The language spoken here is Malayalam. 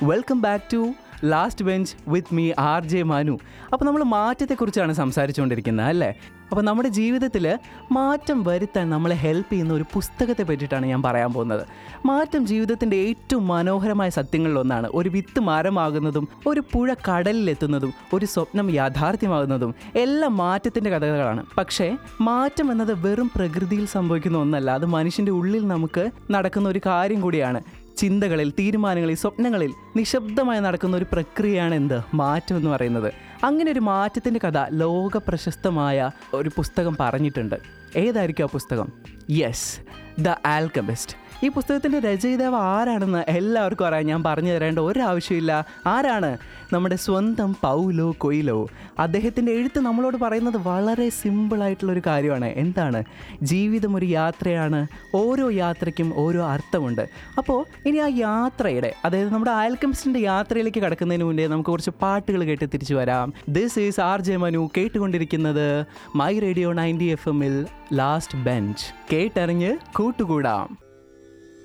welcome back to last bench with me R J Manu അപ്പോൾ നമ്മൾ മാറ്റത്തെക്കുറിച്ചാണ് സംസാരിച്ചുകൊണ്ടിരിക്കുന്നത് അല്ലേ അപ്പോൾ നമ്മുടെ ജീവിതത്തിൽ മാറ്റം വരുത്താൻ നമ്മളെ ഹെൽപ്പ് ചെയ്യുന്ന ഒരു പുസ്തകത്തെ പറ്റിയിട്ടാണ് ഞാൻ പറയാൻ പോകുന്നത് മാറ്റം ജീവിതത്തിൻ്റെ ഏറ്റവും മനോഹരമായ സത്യങ്ങളിലൊന്നാണ് ഒരു വിത്ത് മരമാകുന്നതും ഒരു പുഴ കടലിലെത്തുന്നതും ഒരു സ്വപ്നം യാഥാർത്ഥ്യമാകുന്നതും എല്ലാം മാറ്റത്തിൻ്റെ കഥകളാണ് പക്ഷേ മാറ്റം എന്നത് വെറും പ്രകൃതിയിൽ സംഭവിക്കുന്ന ഒന്നല്ല അത് മനുഷ്യൻ്റെ ഉള്ളിൽ നമുക്ക് നടക്കുന്ന ഒരു കാര്യം കൂടിയാണ് ചിന്തകളിൽ തീരുമാനങ്ങളിൽ സ്വപ്നങ്ങളിൽ നിശബ്ദമായി നടക്കുന്ന ഒരു പ്രക്രിയയാണ് എന്ത് മാറ്റം എന്ന് പറയുന്നത് അങ്ങനെ ഒരു മാറ്റത്തിൻ്റെ കഥ ലോക പ്രശസ്തമായ ഒരു പുസ്തകം പറഞ്ഞിട്ടുണ്ട് ഏതായിരിക്കും ആ പുസ്തകം യെസ് ദ ആൽക്കമിസ്റ്റ് ഈ പുസ്തകത്തിൻ്റെ രചയിതാവ് ആരാണെന്ന് എല്ലാവർക്കും അറിയാം ഞാൻ പറഞ്ഞു തരേണ്ട ഒരാവശ്യമില്ല ആരാണ് നമ്മുടെ സ്വന്തം പൗലോ കൊയിലോ അദ്ദേഹത്തിൻ്റെ എഴുത്ത് നമ്മളോട് പറയുന്നത് വളരെ സിമ്പിളായിട്ടുള്ളൊരു കാര്യമാണ് എന്താണ് ജീവിതം ഒരു യാത്രയാണ് ഓരോ യാത്രയ്ക്കും ഓരോ അർത്ഥമുണ്ട് അപ്പോൾ ഇനി ആ യാത്രയുടെ അതായത് നമ്മുടെ ആൽക്കമിസ്റ്റിൻ്റെ യാത്രയിലേക്ക് കടക്കുന്നതിന് മുന്നേ നമുക്ക് കുറച്ച് പാട്ടുകൾ കേട്ട് തിരിച്ചു വരാം this is R J Manu കേട്ടുകൊണ്ടിരിക്കുന്നത് മൈ റേഡിയോ നയൻറ്റി എഫ് എമ്മിൽ ലാസ്റ്റ് ബെഞ്ച് കേട്ടറിഞ്ഞ് കൂട്ടുകൂടാം